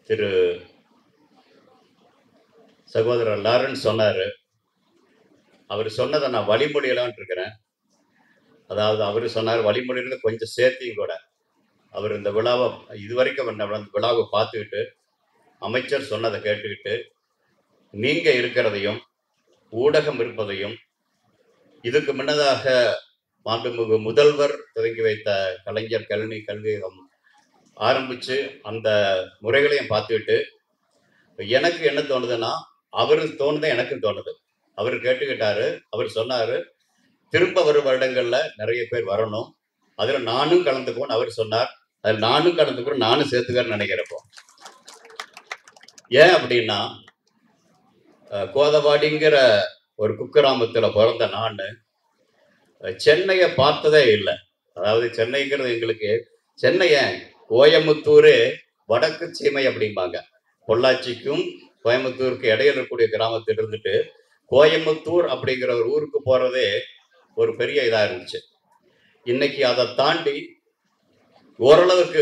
திரு சகோதரர் லாரன்ஸ் சொன்னார் அவர் சொன்னதை நான் வழிமொழியலாம்னு இருக்கிறேன் அதாவது அவர் சொன்னார் வழிமொழியில கொஞ்சம் சேர்த்தியும் கூட அவர் இந்த விழாவை இதுவரைக்கும் அந்த விழாவை பார்த்துக்கிட்டு அமைச்சர் சொன்னதை கேட்டுக்கிட்டு நீங்கள் இருக்கிறதையும் ஊடகம் இருப்பதையும் இதுக்கு முன்னதாக மாண்புமிகு முதல்வர் துவங்கி வைத்த கலைஞர் கல்வி கல்வியகம் ஆரம்பித்து அந்த முறைகளையும் பார்த்துக்கிட்டு எனக்கு என்ன தோணுதுன்னா அவருக்கு தோணுது எனக்கும் தோணுது அவர் கேட்டுக்கிட்டாரு அவர் சொன்னாரு திரும்ப வரும் வருடங்கள்ல நிறைய பேர் வரணும் அதுல நானும் கலந்துக்குவோன்னு அவர் சொன்னார் அதில் நானும் கலந்துக்கிறோம் நானும் சேர்த்துக்கிறேன்னு நினைக்கிறப்போ ஏன் அப்படின்னா அஹ், கோதவாடிங்கிற ஒரு குக்கிராமத்துல பிறந்த நான் சென்னையை பார்த்ததே இல்லை அதாவது சென்னைங்கிறது எங்களுக்கு சென்னைய கோயம்புத்தூர் வடக்கு சீமை அப்படிம்பாங்க பொள்ளாச்சிக்கும் கோயம்புத்தூருக்கு இடையில இருக்கக்கூடிய கிராமத்தில் இருந்துட்டு கோயம்புத்தூர் அப்படிங்கிற ஒரு ஊருக்கு போறதே ஒரு பெரிய இதா இருந்துச்சு இன்னைக்கு அதை தாண்டி ஓரளவுக்கு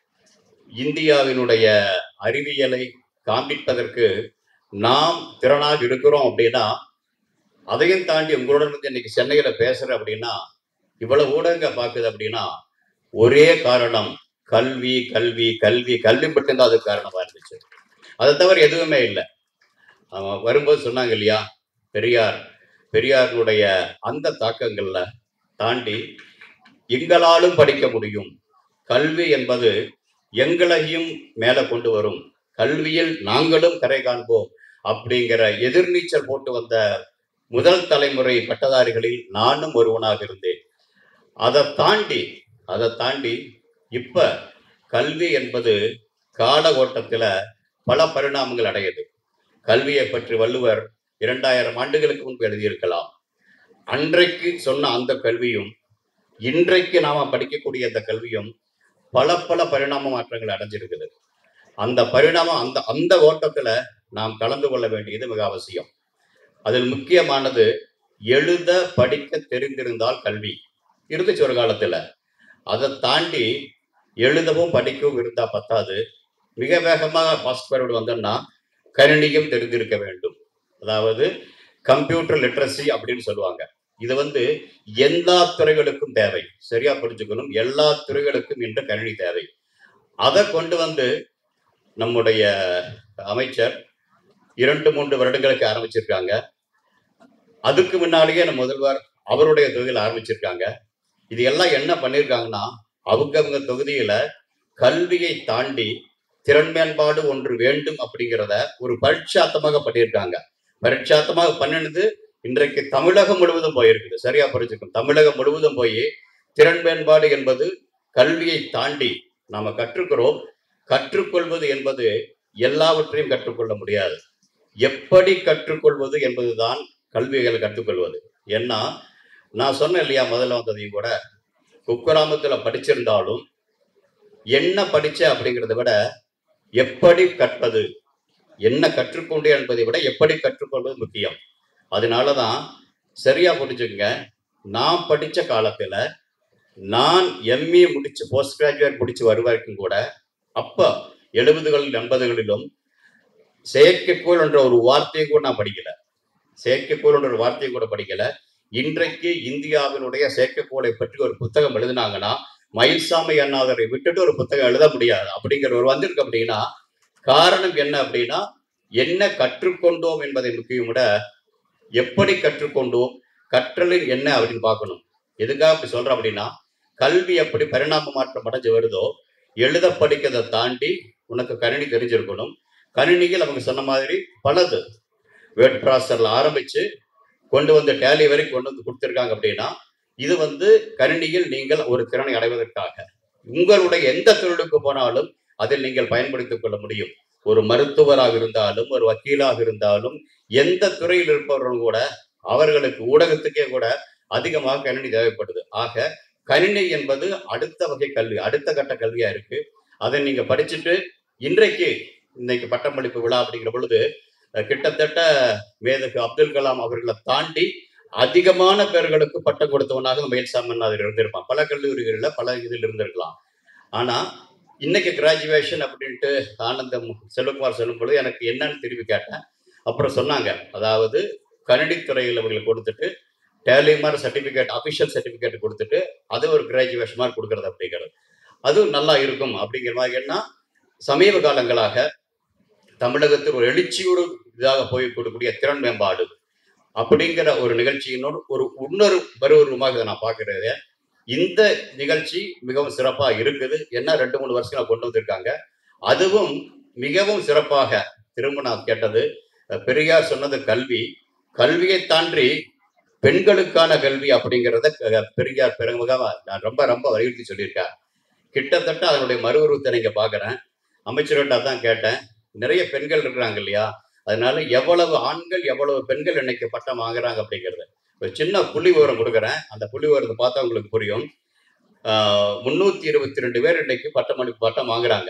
இந்தியாவினுடைய அறிவியலை காண்பிப்பதற்கு நாம் திறனாக இருக்கிறோம் அப்படின்னா அதையும் தாண்டி உங்களுடன் இருந்து இன்னைக்கு சென்னையில பேசுறேன் அப்படின்னா இவ்வளவு ஊடகங்க பார்க்குது அப்படின்னா ஒரே காரணம் கல்வி கல்வி கல்வி கல்வி மட்டும்தான் அதுக்கு காரணமா இருந்துச்சு அதை தவிர எதுவுமே இல்லை அவன் வரும்போது சொன்னாங்க இல்லையா பெரியார் பெரியாரினுடைய அந்த தாக்கங்கள்ல தாண்டி எங்களாலும் படிக்க முடியும் கல்வி என்பது எங்களையும் மேலே கொண்டு வரும் கல்வியில் நாங்களும் கரை காண்போம் அப்படிங்கிற எதிர்நீச்சல் போட்டு வந்த முதல் தலைமுறை பட்டதாரிகளில் நானும் ஒருவனாக இருந்தேன் அதை தாண்டி அதை தாண்டி இப்ப கல்வி என்பது கால ஓட்டத்துல பல பரிணாமங்கள் அடையுது கல்வியை பற்றி வள்ளுவர் இரண்டாயிரம் ஆண்டுகளுக்கு முன்பு எழுதியிருக்கலாம் அன்றைக்கு சொன்ன அந்த கல்வியும் இன்றைக்கு நாம படிக்கக்கூடிய அந்த கல்வியும் பல பல பரிணாம மாற்றங்கள் அடைஞ்சிருக்குது அந்த பரிணாமம் அந்த அந்த ஓட்டத்துல நாம் கலந்து கொள்ள வேண்டியது மிக அவசியம் அதில் முக்கியமானது எழுத படிக்க தெரிந்திருந்தால் கல்வி இருந்துச்சு ஒரு காலத்துல அதை தாண்டி எழுதவும் படிக்கவும் இருந்தா பத்தாது மிக வேகமாக ஃபாஸ்ட் ஃபார்வர்டு வந்தோம்னா கணினியும் தெரிந்திருக்க வேண்டும் அதாவது கம்ப்யூட்டர் லிட்ரஸி அப்படின்னு சொல்லுவாங்க இது வந்து எல்லா துறைகளுக்கும் தேவை சரியா புரிஞ்சுக்கணும் எல்லா துறைகளுக்கும் இன்று கணினி தேவை அதை கொண்டு வந்து நம்முடைய அமைச்சர் இரண்டு மூன்று வருடங்களுக்கு ஆரம்பிச்சிருக்காங்க அதுக்கு முன்னாலேயே நம்ம முதல்வர் அவருடைய தொகுதியில் ஆரம்பிச்சிருக்காங்க இது எல்லாம் என்ன பண்ணியிருக்காங்கன்னா அவங்க அவங்க தொகுதியில கல்வியை தாண்டி திறன் மேம்பாடு ஒன்று வேண்டும் அப்படிங்கிறத ஒரு பரீட்சாத்தமாக பண்ணியிருக்காங்க பரீட்சாத்தமாக பண்ணினது இன்றைக்கு தமிழகம் முழுவதும் போயிருக்குது சரியா புரிஞ்சுக்கணும் தமிழகம் முழுவதும் போய் திறன் மேம்பாடு என்பது கல்வியை தாண்டி நாம கற்றுக்கிறோம் கற்றுக்கொள்வது என்பது எல்லாவற்றையும் கற்றுக்கொள்ள முடியாது எப்படி கற்றுக்கொள்வது என்பதுதான் கல்விகளை கற்றுக்கொள்வது ஏன்னா நான் சொன்னேன் இல்லையா முதல்ல வந்ததையும் கூட குக்கிராமத்துல படிச்சிருந்தாலும் என்ன படிச்ச அப்படிங்கிறத விட எப்படி கற்பது என்ன கற்றுக்கொண்டே என்பதை விட எப்படி கற்றுக்கொள்வது முக்கியம் அதனாலதான் சரியா புரிஞ்சுங்க நான் படிச்ச காலத்துல நான் எம்ஏ முடிச்சு போஸ்ட் கிராஜுவேட் முடிச்சு வருவதற்கும் கூட அப்ப எழுபதுகளில் எண்பதுகளிலும் செயற்கைக்கோள் என்ற ஒரு வார்த்தையை கூட நான் படிக்கல செயற்கைக்கோள் என்ற ஒரு வார்த்தையை கூட படிக்கல இன்றைக்கு இந்தியாவினுடைய செயற்கைக்கோளை பற்றி ஒரு புத்தகம் எழுதினாங்கன்னா மயில்சாமி அண்ணாதரை விட்டுட்டு ஒரு புத்தகம் எழுத முடியாது அப்படிங்கிற ஒரு வந்திருக்கு அப்படின்னா காரணம் என்ன அப்படின்னா என்ன கற்றுக்கொண்டோம் என்பதை முக்கியம் விட எப்படி கற்றுக்கொண்டோம் கற்றலின் என்ன அப்படின்னு பார்க்கணும் எதுக்காக அப்படி சொல்றேன் அப்படின்னா கல்வி எப்படி பரிணாம மாற்றம் அடைஞ்சு வருதோ எழுத படிக்கிறதை தாண்டி உனக்கு கணினி தெரிஞ்சிருக்கணும் கணினியில் அவங்க சொன்ன மாதிரி பலது வேர்ட் ப்ராசரில் ஆரம்பிச்சு கொண்டு வந்து டேலி வரைக்கும் கொண்டு வந்து கொடுத்துருக்காங்க அப்படின்னா இது வந்து கணினியில் நீங்கள் ஒரு திறனை அடைவதற்காக உங்களுடைய எந்த தொழிலுக்கு போனாலும் அதில் நீங்கள் பயன்படுத்திக் கொள்ள முடியும் ஒரு மருத்துவராக இருந்தாலும் ஒரு வக்கீலாக இருந்தாலும் எந்த துறையில் இருப்பவர்களும் கூட அவர்களுக்கு ஊடகத்துக்கே கூட அதிகமாக கணினி தேவைப்படுது ஆக கணினி என்பது அடுத்த வகை கல்வி அடுத்த கட்ட கல்வியா இருக்கு அதை நீங்க படிச்சுட்டு இன்றைக்கு இன்னைக்கு பட்டமளிப்பு விழா அப்படிங்கிற பொழுது அஹ், கிட்டத்தட்ட மேதகு அப்துல் கலாம் அவர்களை தாண்டி அதிகமான பேர்களுக்கு பட்டம் கொடுத்தவனாக மயில்சாமன் அதில் இருந்திருப்பான் பல கல்லூரிகளில் பல இதில் இருந்திருக்கலாம் ஆனா இன்னைக்கு கிராஜுவேஷன் அப்படின்ட்டு ஆனந்தம் செல்வகுமார் சொல்லும் பொழுது எனக்கு என்னன்னு திரும்பி கேட்டேன் அப்புறம் சொன்னாங்க அதாவது கணினித்துறையில் அவங்களுக்கு கொடுத்துட்டு டேலி மாதிரி சர்டிஃபிகேட் அஃபிஷியல் சர்டிஃபிகேட் கொடுத்துட்டு அது ஒரு கிராஜுவேஷன் மாதிரி கொடுக்கறது அப்படிங்கிறது அதுவும் நல்லா இருக்கும் அப்படிங்கிற மாதிரி என்ன சமீப காலங்களாக தமிழகத்தில் ஒரு எழுச்சியோடு இதாக போய் கொடுக்கக்கூடிய திறன் மேம்பாடு அப்படிங்கிற ஒரு நிகழ்ச்சியினோடு ஒரு இன்னொரு பருவமாக இதை நான் பார்க்கறது இந்த நிகழ்ச்சி மிகவும் சிறப்பாக இருக்குது என்ன ரெண்டு மூணு வருஷங்களா கொண்டு வந்திருக்காங்க அதுவும் மிகவும் சிறப்பாக திரும்ப நான் கேட்டது அஹ், பெரியார் சொன்னது கல்வி கல்வியை தாண்டி பெண்களுக்கான கல்வி அப்படிங்கிறத அஹ், பெரியார் பெருமுகமா நான் ரொம்ப ரொம்ப வலியுறுத்தி சொல்லியிருக்கேன் கிட்டத்தட்ட அதனுடைய மறு உருவத்தை நீங்க பாக்குறேன் அமைச்சர்கிட்ட தான் கேட்டேன் நிறைய பெண்கள் இருக்கிறாங்க இல்லையா அதனால எவ்வளவு ஆண்கள் எவ்வளவு பெண்கள் இன்னைக்கு பட்டம் வாங்குறாங்க அப்படிங்கிறது ஒரு சின்ன புள்ளி விவரம் கொடுக்குறேன் அந்த புள்ளி விவரத்தை பார்த்தா உங்களுக்கு புரியும் முன்னூத்தி இருபத்தி ரெண்டு பேர் இன்னைக்கு பட்டம் பட்டம் வாங்குறாங்க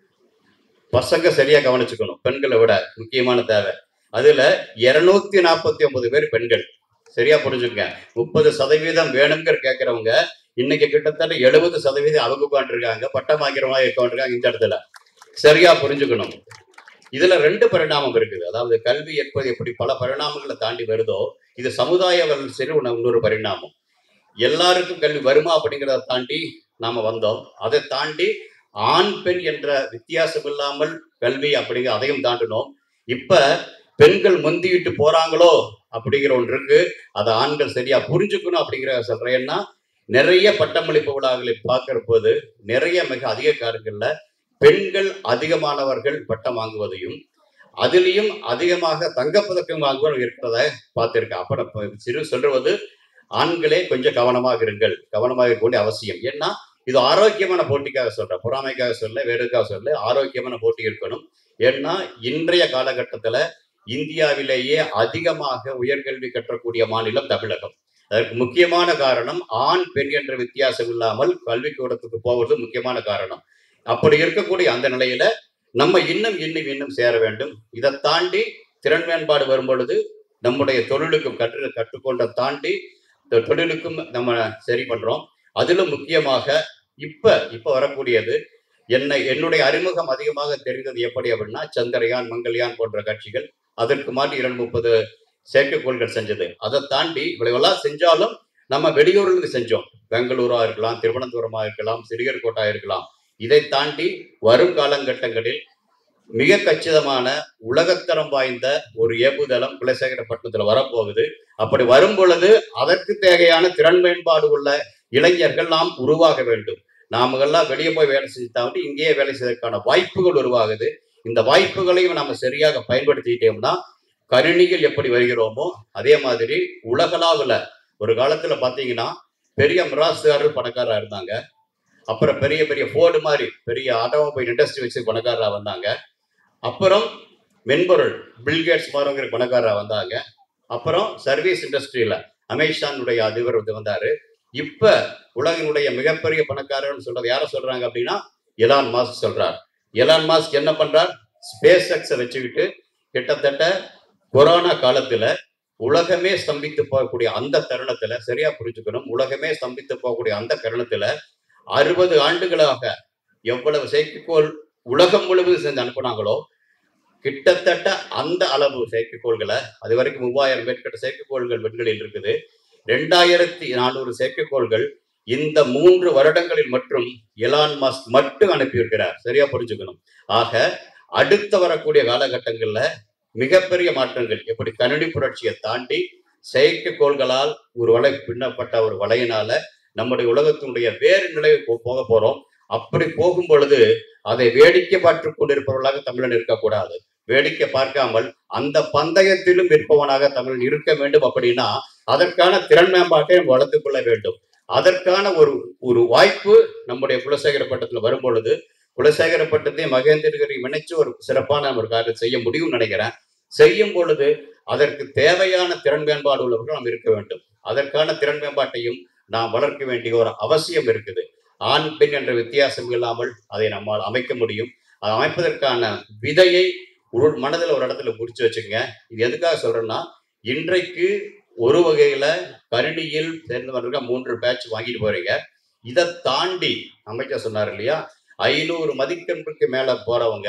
பசங்க சரியா கவனிச்சுக்கணும் பெண்களை விட முக்கியமான தேவை அதுல இருநூத்தி நாற்பத்தி ஒன்பது பேர் பெண்கள் சரியா புரிஞ்சுக்கங்க முப்பது சதவீதம் வேணுங்கிற கேட்கறவங்க இன்னைக்கு கிட்டத்தட்ட எழுபது சதவீதம் அவங்க உட்காந்துருக்காங்க பட்டம் வாங்கிறவங்க உட்காந்துருக்காங்க இந்த இடத்துல சரியா புரிஞ்சுக்கணும் இதுல ரெண்டு பரிணாமம் இருக்குது அதாவது கல்வி என்பது எப்படி பல பரிணாமங்களை தாண்டி வருதோ இது சமுதாய வளர்ச்சியில் ஒண்ணு- இன்னொரு பரிணாமம் எல்லாருக்கும் கல்வி வருமா அப்படிங்கிறத தாண்டி நாம வந்தோம் அதை தாண்டி ஆண் பெண் என்ற வித்தியாசம் இல்லாமல் கல்வி அப்படிங்கிற அதையும் தாண்டினோம் இப்ப பெண்கள் முந்திக்கிட்டு போறாங்களோ அப்படிங்கிற ஒன்று இருக்கு அதை ஆண்கள் சரியா புரிஞ்சுக்கணும் அப்படிங்கிற சொல்றேன்னா நிறைய பட்டமளிப்பு விழாக்களை பார்க்கிற போது நிறைய மிக அதிக காலங்கள்ல பெண்கள் அதிகமானவர்கள் பட்டம் வாங்குவதையும் அதிலையும் அதிகமாக தங்கப்பதக்கம் வாங்குவதும் இருக்கிறத பார்த்திருக்கேன் அப்புறம் இப்ப சிறு சொல்றது ஆண்களே கொஞ்சம் கவனமாக இருங்கள் கவனமாக இருக்க வேண்டிய அவசியம் ஏன்னா இது ஆரோக்கியமான போட்டிக்காக சொல்றேன் பொறாமைக்காக சொல்ல வேறுக்காக சொல்ல ஆரோக்கியமான போட்டி இருக்கணும் ஏன்னா இன்றைய காலகட்டத்துல இந்தியாவிலேயே அதிகமாக உயர்கல்வி கற்றக்கூடிய மாநிலம் தமிழகம் அதற்கு முக்கியமான காரணம் ஆண் பெண் என்ற வித்தியாசம் இல்லாமல் கல்விக்கூடத்துக்கு போவது முக்கியமான காரணம் அப்படி இருக்கக்கூடிய அந்த நிலையில நம்ம இன்னும் இன்னும் இன்னும் சேர வேண்டும் இதை தாண்டி திறன் மேம்பாடு வரும் பொழுது நம்முடைய தொழிலுக்கும் கற்று கற்றுக்கொண்ட தாண்டி இந்த தொழிலுக்கும் நம்ம சரி பண்றோம் அதிலும் முக்கியமாக இப்ப இப்ப வரக்கூடியது என்னை என்னுடைய அறிமுகம் அதிகமாக தெரிந்தது எப்படி அப்படின்னா சந்திரயான் மங்கள்யான் போன்ற கட்சிகள் அதற்கு மாற்றி இரண்டு முப்பது செயற்கைக்கோள்கள் செஞ்சது அதை தாண்டி இவ்வளவெல்லாம் செஞ்சாலும் நம்ம வெளியூர்ல இருந்து செஞ்சோம் பெங்களூரா இருக்கலாம் திருவனந்தபுரமா இருக்கலாம் சிறுகர்கோட்டா இருக்கலாம் இதை தாண்டி வரும் காலகட்டங்களில் மிக கச்சிதமான உலகத்தரம் வாய்ந்த ஒரு ஏவுதளம் குலசேகரப்பட்டினத்துல வரப்போகுது அப்படி வரும் பொழுது அதற்கு தேவையான திறன் மேம்பாடு உள்ள இளைஞர்கள் நாம் உருவாக வேண்டும் நாமெல்லாம் வெளியே போய் வேலை செஞ்சு தாண்டி இங்கேயே வேலை செய்வதற்கான வாய்ப்புகள் உருவாகுது இந்த வாய்ப்புகளையும் நம்ம சரியாக பயன்படுத்திக்கிட்டோம்னா கணினிகள் எப்படி வருகிறோமோ அதே மாதிரி உலகளாவில் ஒரு காலத்துல பாத்தீங்கன்னா பெரிய மிராசுகாரர் பணக்காரா இருந்தாங்க அப்புறம் பெரிய பெரிய ஃபோர்டு மாதிரி பெரிய ஆட்டோமொபைல் இண்டஸ்ட்ரி வச்சு பணக்காரரா வந்தாங்க அப்புறம் மென்பொருள் பில்கேட்ஸ் மாதிரிங்கிற பணக்காரரா வந்தாங்க அப்புறம் சர்வீஸ் இண்டஸ்ட்ரியில அமேசானுடைய அதிபர் வந்து வந்தாரு இப்ப உலகினுடைய மிகப்பெரிய பணக்காரர்னு சொல்றது யார சொல்றாங்க அப்படின்னா எலான் மாஸ்க் சொல்றார் எலான் மாஸ்க் என்ன பண்றார் ஸ்பேஸ் எக்ஸை வச்சுக்கிட்டு கிட்டத்தட்ட கொரோனா காலத்துல உலகமே ஸ்தம்பித்து போகக்கூடிய அந்த தருணத்துல சரியா புரிஞ்சுக்கணும் உலகமே ஸ்தம்பித்து போகக்கூடிய அந்த தருணத்துல அறுபது ஆண்டுகளாக எவ்வளவு செயற்கைக்கோள் உலகம் முழுவதும் செஞ்சு அனுப்புனாங்களோ கிட்டத்தட்ட அந்த அளவு செயற்கைக்கோள்களை அது வரைக்கும் மூவாயிரம் மேற்பட்ட செயற்கைக்கோள்கள் விண்களில் இருக்குது ரெண்டாயிரத்தி நானூறு செயற்கைக்கோள்கள் இந்த மூன்று வருடங்களில் மற்றும் எலான் மாஸ்க் மட்டும் அனுப்பியிருக்கிறார் சரியா புரிஞ்சுக்கணும் ஆக அடுத்த வரக்கூடிய காலகட்டங்கள்ல மிகப்பெரிய மாற்றங்கள் எப்படி கணினி புரட்சியை தாண்டி செயற்கைக்கோள்களால் ஒரு வலை பின்னப்பட்ட ஒரு வலையினால நம்முடைய உலகத்தினுடைய வேறு நிலைக்கு போ- போக போறோம் அப்படி போகும் பொழுது அதை வேடிக்கை பார்த்துக் கொண்டிருப்பவர்களாக தமிழன் இருக்கக்கூடாது வேடிக்கை பார்க்காமல் அந்த பந்தயத்திலும் இருப்பவனாக தமிழன் இருக்க வேண்டும் அப்படின்னா அதற்கான திறன் மேம்பாட்டை நம்ம வளர்த்துக் கொள்ள வேண்டும் அதற்கான ஒரு ஒரு வாய்ப்பு நம்முடைய குலசேகரப்பட்டத்தில் வரும் பொழுது குலசேகரப்பட்டத்தையும் மகேந்திரகிரியும் இணைச்சு ஒரு சிறப்பான ஒரு காரியம் செய்ய முடியும்னு நினைக்கிறேன் செய்யும் பொழுது அதற்கு தேவையான திறன் மேம்பாடு உள்ளவர்கள் நாம் இருக்க வேண்டும் அதற்கான திறன் மேம்பாட்டையும் நாம் வளர்க்க வேண்டிய ஒரு அவசியம் இருக்குது ஆண் பெண் என்ற வித்தியாசம் இல்லாமல் அதை நம்மால் அமைக்க முடியும் அதை அமைப்பதற்கான விதையை ஒரு மனதில் ஒரு இடத்துல குறிச்சு வச்சுக்கங்க இது எதுக்காக சொல்றேன்னா இன்றைக்கு ஒரு வகையில கணினியில் சேர்ந்தவர்கள் மூன்று பேட்ச் வாங்கிட்டு போறீங்க இதை தாண்டி அமைச்சர் சொன்னார் இல்லையா ஐநூறு மதிப்பெண்களுக்கு மேல போறவங்க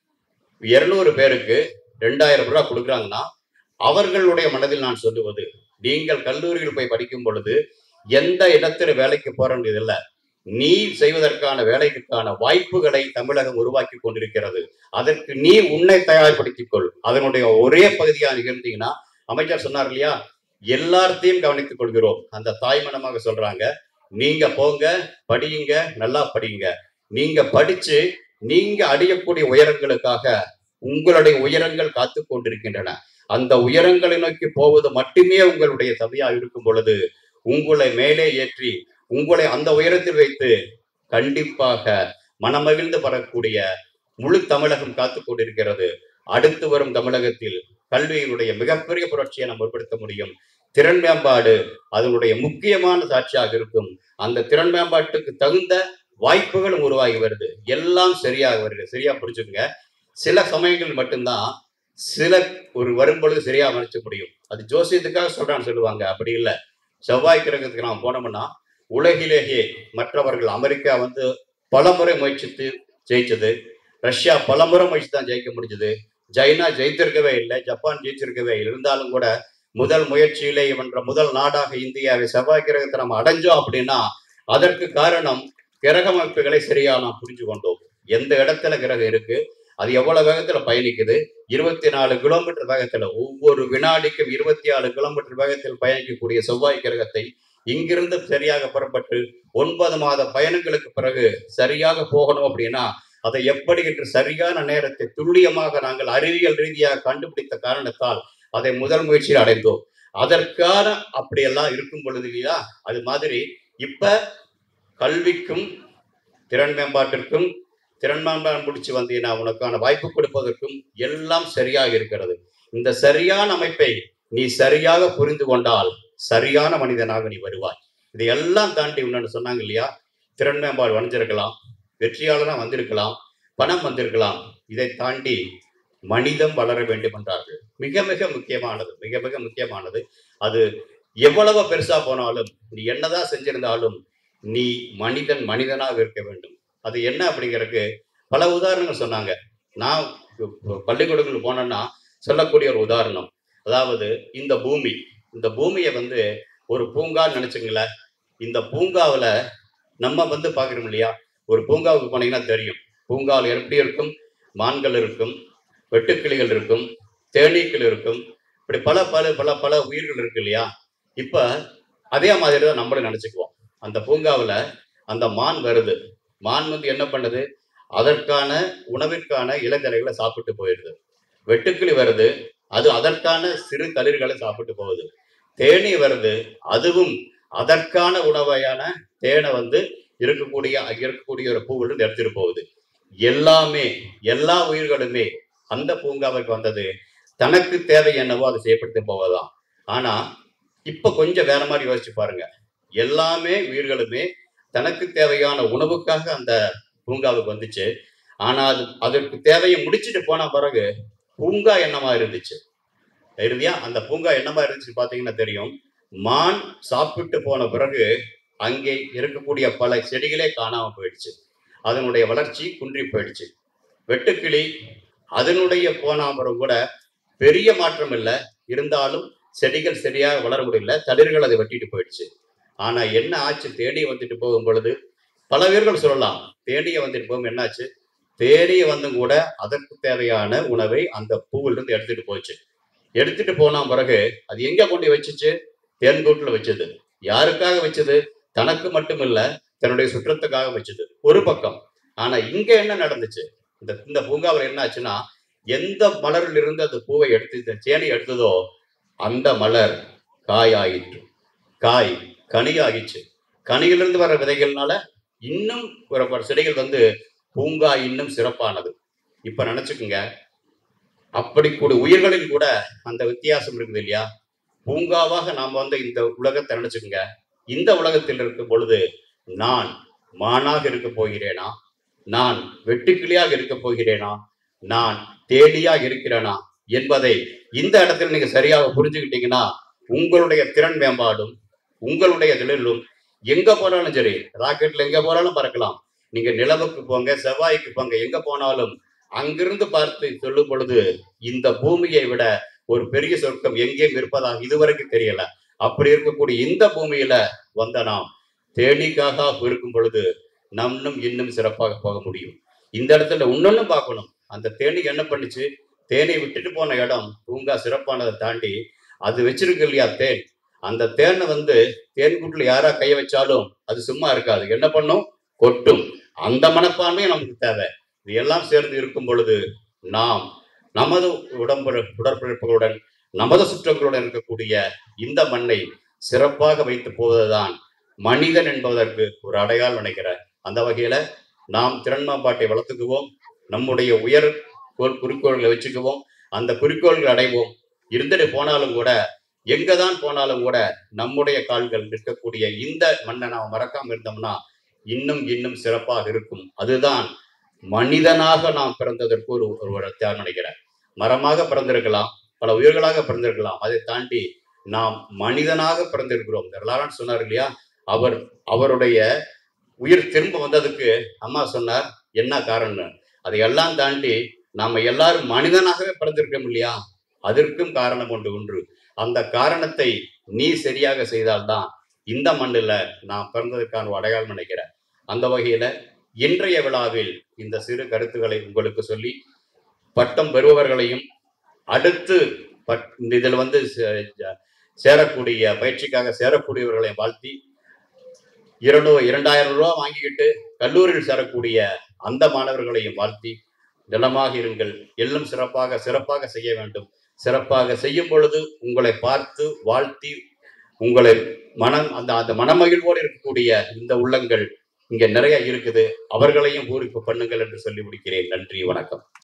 இருநூறு பேருக்கு ரெண்டாயிரம் ரூபாய் கொடுக்குறாங்கன்னா அவர்களுடைய மனதில் நான் சொல்லுவது நீங்கள் கல்லூரியில் போய் படிக்கும் பொழுது எந்த இடத்துல வேலைக்கு போறது இல்ல நீ செய்வதற்கான வேலைக்கான வாய்ப்புகளை தமிழகம் உருவாக்கி கொண்டிருக்கிறது அதற்கு நீ உன்னை தயார்படுத்திக் கொள் அதனுடைய ஒரே பகுதியா இருந்தீங்கன்னா அமைச்சர் சொன்னார் இல்லையா எல்லாத்தையும் கவனித்துக் கொள்கிறோம் அந்த தாய்மனமாக சொல்றாங்க நீங்க போங்க படியுங்க நல்லா படியுங்க நீங்க படிச்சு நீங்க அடையக்கூடிய உயரங்களுக்காக உங்களுடைய உயரங்கள் காத்து கொண்டிருக்கின்றன அந்த உயரங்களை நோக்கி போவது மட்டுமே உங்களுடைய தவியா இருக்கும் பொழுது உங்களை மேலே ஏற்றி உங்களை அந்த உயரத்தில் வைத்து கண்டிப்பாக மனமகிழ்ந்து வரக்கூடிய முழு தமிழகம் காத்து கொண்டிருக்கிறது அடுத்து வரும் தமிழகத்தில் கல்வியினுடைய மிகப்பெரிய புரட்சியை நம்ம ஏற்படுத்த முடியும் திறன் மேம்பாடு அதனுடைய முக்கியமான சாட்சியாக இருக்கும் அந்த திறன் மேம்பாட்டுக்கு தகுந்த வாய்ப்புகளும் உருவாகி வருது எல்லாம் சரியாக வருது சரியா புரிஞ்சுக்கங்க சில சமயங்கள் மட்டும்தான் சில ஒரு வரும்பொழுது சரியா அமைச்ச முடியும் அது ஜோசியத்துக்காக சொல்றான்னு சொல்லுவாங்க அப்படி இல்லை செவ்வாய் கிரகத்துக்கு நாம் போனோம்னா உலகிலேயே மற்றவர்கள் அமெரிக்கா வந்து பலமுறை முயற்சித்து ஜெயிச்சது ரஷ்யா பலமுறை முயற்சி தான் ஜெயிக்க முடிஞ்சது சைனா ஜெயித்திருக்கவே இல்லை ஜப்பான் ஜெயிச்சிருக்கவே இல்லை இருந்தாலும் கூட முதல் முயற்சியிலே இவன்ற முதல் நாடாக இந்தியாவை செவ்வாய் கிரகத்தை நம்ம அடைஞ்சோம் அப்படின்னா அதற்கு காரணம் கிரக அமைப்புகளை சரியா நாம் புரிஞ்சு கொண்டோம் எந்த இடத்துல கிரகம் இருக்கு அது எவ்வளவு வேகத்துல பயணிக்குது இருபத்தி நாலு கிலோமீட்டர் வேகத்துல ஒவ்வொரு வினாடிக்கும் இருபத்தி ஆறு கிலோமீட்டர் வேகத்தில் பயணிக்கக்கூடிய செவ்வாய் கிரகத்தை இங்கிருந்து சரியாக புறப்பட்டு ஒன்பது மாத பயணங்களுக்கு பிறகு சரியாக போகணும் அப்படின்னா அதை எப்படி என்று சரியான நேரத்தை துல்லியமாக நாங்கள் அறிவியல் ரீதியாக கண்டுபிடித்த காரணத்தால் அதை முதல் முயற்சியில் அடைந்தோம் அதற்கான அப்படியெல்லாம் இருக்கும் பொழுது இல்லையா அது மாதிரி இப்ப கல்விக்கும் திறன் மேம்பாட்டிற்கும் திறன் மேம்பாடு முடிச்சு வந்தீங்கன்னா உனக்கான வாய்ப்பு கொடுப்பதற்கும் எல்லாம் சரியாக இருக்கிறது இந்த சரியான அமைப்பை நீ சரியாக புரிந்து கொண்டால் சரியான மனிதனாக நீ வருவாய் இதையெல்லாம் தாண்டி இன்னொன்று சொன்னாங்க இல்லையா திறன் மேம்பாடு வளைஞ்சிருக்கலாம் வெற்றியாளராக வந்திருக்கலாம் பணம் வந்திருக்கலாம் இதை தாண்டி மனிதம் வளர வேண்டும் என்றார்கள் மிக மிக முக்கியமானது மிக மிக முக்கியமானது அது எவ்வளவு பெருசா போனாலும் நீ என்னதான் செஞ்சிருந்தாலும் நீ மனிதன் மனிதனாக இருக்க வேண்டும் அது என்ன அப்படிங்கிறதுக்கு பல உதாரணங்கள் சொன்னாங்க நான் பள்ளிக்கூடங்களுக்கு போனேன்னா சொல்லக்கூடிய ஒரு உதாரணம் அதாவது இந்த பூமி இந்த பூமியை வந்து ஒரு பூங்கான்னு நினைச்சுங்களேன் இந்த பூங்காவில் நம்ம வந்து பார்க்குறோம் இல்லையா ஒரு பூங்காவுக்கு போனீங்கன்னா தெரியும் பூங்காவில் எப்படி இருக்கும் மான்கள் இருக்கும் வெட்டுக்கிளிகள் இருக்கும் தேனீக்கள் இருக்கும் இப்படி பல பல பல பல உயிர்கள் இருக்கு இல்லையா இப்போ அதே மாதிரி தான் நம்மளும் நினச்சிக்குவோம் அந்த பூங்காவில் அந்த மான் வருது மான் வந்து என்ன பண்ணுது அதற்கான உணவிற்கான இளங்கரைகளை சாப்பிட்டு போயிடுது வெட்டுக்கிளி வருது அது அதற்கான சிறு தளிர்களை சாப்பிட்டு போகுது தேனி வருது அதுவும் அதற்கான உணவையான தேனை வந்து இருக்கக்கூடிய அங்க இருக்கக்கூடிய ஒரு பூவிலிருந்து எடுத்துட்டு போகுது எல்லாமே எல்லா உயிர்களுமே அந்த பூங்காவுக்கு வந்தது தனக்கு தேவை என்னவோ அதை செய்யப்படுத்தி போவதாம் ஆனா இப்ப கொஞ்சம் வேற மாதிரி யோசிச்சு பாருங்க எல்லாமே உயிர்களுமே தனக்கு தேவையான உணவுக்காக அந்த பூங்காவுக்கு வந்துச்சு ஆனா அது அதற்கு தேவையை முடிச்சுட்டு போன பிறகு பூங்கா என்னமா இருந்துச்சு இறுதியா அந்த பூங்கா என்னமா இருந்துச்சு பாத்தீங்கன்னா தெரியும் மான் சாப்பிட்டு போன பிறகு அங்கே இருக்கக்கூடிய பல செடிகளே காணாம போயிடுச்சு அதனுடைய வளர்ச்சி குன்றி போயிடுச்சு வெட்டுக்கிளி அதனுடைய போனாமரம் கூட பெரிய மாற்றம் இல்லை இருந்தாலும் செடிகள் சரியாக வளர முடியல தளிர்கள் அதை வெட்டிட்டு போயிடுச்சு ஆனா என்ன ஆச்சு தேடி வந்துட்டு போகும் பொழுது பல பேர்கள் சொல்லலாம் தேடிய வந்துட்டு போகும் என்னாச்சு தேடிய வந்தும் கூட அதற்கு தேவையான உணவை அந்த பூவிலிருந்து எடுத்துட்டு போச்சு எடுத்துட்டு போன பிறகு அது எங்க கொண்டு வச்சுச்சு தேன்கூட்டுல வச்சது யாருக்காக வச்சது தனக்கு மட்டும் இல்ல தன்னுடைய சுற்றத்துக்காக வச்சது ஒரு பக்கம் ஆனா இங்க என்ன நடந்துச்சு இந்த இந்த பூங்காவில் என்ன ஆச்சுன்னா எந்த மலரில் இருந்து அந்த பூவை எடுத்து இந்த சேனை எடுத்ததோ அந்த மலர் காயாயிற்று காய் கனியாகிச்சு கனியிலிருந்து வர விதைகள்னால இன்னும் ஒரு பல செடிகள் வந்து பூங்கா இன்னும் சிறப்பானது இப்ப நினைச்சுக்குங்க அப்படி கூட உயிர்களில் கூட அந்த வித்தியாசம் இருக்குது இல்லையா பூங்காவாக நாம் வந்து இந்த உலகத்தை நினைச்சுக்குங்க இந்த உலகத்தில் இருக்கும் பொழுது நான் மானாக இருக்க போகிறேனா நான் வெட்டுக்கிளியாக இருக்க போகிறேனா நான் தேடியாக இருக்கிறேனா என்பதை இந்த இடத்துல நீங்க சரியாக புரிஞ்சுக்கிட்டீங்கன்னா உங்களுடைய திறன் மேம்பாடும் உங்களுடைய தொழிலும் எங்க போனாலும் சரி ராக்கெட்ல எங்க போனாலும் பறக்கலாம் நீங்க நிலவுக்கு போங்க செவ்வாய்க்கு போங்க எங்க போனாலும் அங்கிருந்து பார்த்து சொல்லும் பொழுது இந்த பூமியை விட ஒரு பெரிய சொர்க்கம் எங்கேயும் இருப்பதாக இதுவரைக்கும் தெரியல அப்படி இருக்கக்கூடிய இந்த பூமியில வந்த நாம் தேனிக்காக இருக்கும் பொழுது நம்மளும் இன்னும் சிறப்பாக போக முடியும் இந்த இடத்துல இன்னொன்னு பார்க்கணும் அந்த தேனி என்ன பண்ணுச்சு தேனை விட்டுட்டு போன இடம் பூங்கா சிறப்பானதை தாண்டி அது வச்சிருக்கு இல்லையா தேன் அந்த தேனை வந்து தேன் கூட்டுல யாரா கை வச்சாலும் அது சும்மா இருக்காது என்ன பண்ணும் கொட்டும் அந்த மனப்பான்மையும் நமக்கு தேவை இது எல்லாம் சேர்ந்து இருக்கும் பொழுது நாம் நமது உடம்பு உடற்பிறப்புகளுடன் நமது சுற்றங்களுடன் இருக்கக்கூடிய இந்த மண்ணை சிறப்பாக வைத்து போவதுதான் மனிதன் என்பதற்கு ஒரு அடையாளம் நினைக்கிறேன் அந்த வகையில நாம் திறன்மாம்பாட்டை வளர்த்துக்குவோம் நம்முடைய உயர் கோல் குறிக்கோள்களை வச்சுக்குவோம் அந்த குறிக்கோள்களை அடைவோம் இருந்துட்டு போனாலும் கூட எங்க தான் போனாலும் கூட நம்முடைய கால்கள் நிற்கக்கூடிய இந்த மண்ணை நாம் மறக்காம இருந்தோம்னா இன்னும் இன்னும் சிறப்பாக இருக்கும் அதுதான் மனிதனாக நாம் பிறந்ததற்கு ஒரு ஒரு தியாகம் நினைக்கிறேன் மரமாக பிறந்திருக்கலாம் பல உயிர்களாக பிறந்திருக்கலாம் அதை தாண்டி நாம் மனிதனாக பிறந்திருக்கிறோம் லாரன்ஸ் சொன்னார் இல்லையா அவர் அவருடைய உயிர் திரும்ப வந்ததுக்கு அம்மா சொன்னார் என்ன காரணம் அதையெல்லாம் தாண்டி நாம எல்லாரும் மனிதனாகவே பிறந்திருக்கோம் இல்லையா அதற்கும் காரணம் ஒன்று ஒன்று அந்த காரணத்தை நீ சரியாக செய்தால்தான் இந்த மண்ணில் நான் பிறந்ததுக்கான ஒரு அடையாளம் நினைக்கிறேன் அந்த வகையில இன்றைய விழாவில் இந்த சிறு கருத்துக்களை உங்களுக்கு சொல்லி பட்டம் பெறுபவர்களையும் அடுத்து பட் இந்த இதில் வந்து சே- ஜ- சேரக்கூடிய பயிற்சிக்காக சேரக்கூடியவர்களை வாழ்த்தி இருநூறு இரண்டாயிரம் ரூபா வாங்கிக்கிட்டு கல்லூரியில் சேரக்கூடிய அந்த மாணவர்களையும் வாழ்த்தி திடமாக இருங்கள் எல்லாம் சிறப்பாக சிறப்பாக செய்ய வேண்டும் சிறப்பாக செய்யும் பொழுது உங்களை பார்த்து வாழ்த்தி உங்களை மனம் அந்த அந்த மனமகிழ்வோடு இருக்கக்கூடிய இந்த உள்ளங்கள் இங்க நிறைய இருக்குது அவர்களையும் பூரிப்பு பண்ணுங்கள் என்று சொல்லி முடிக்கிறேன் நன்றி வணக்கம்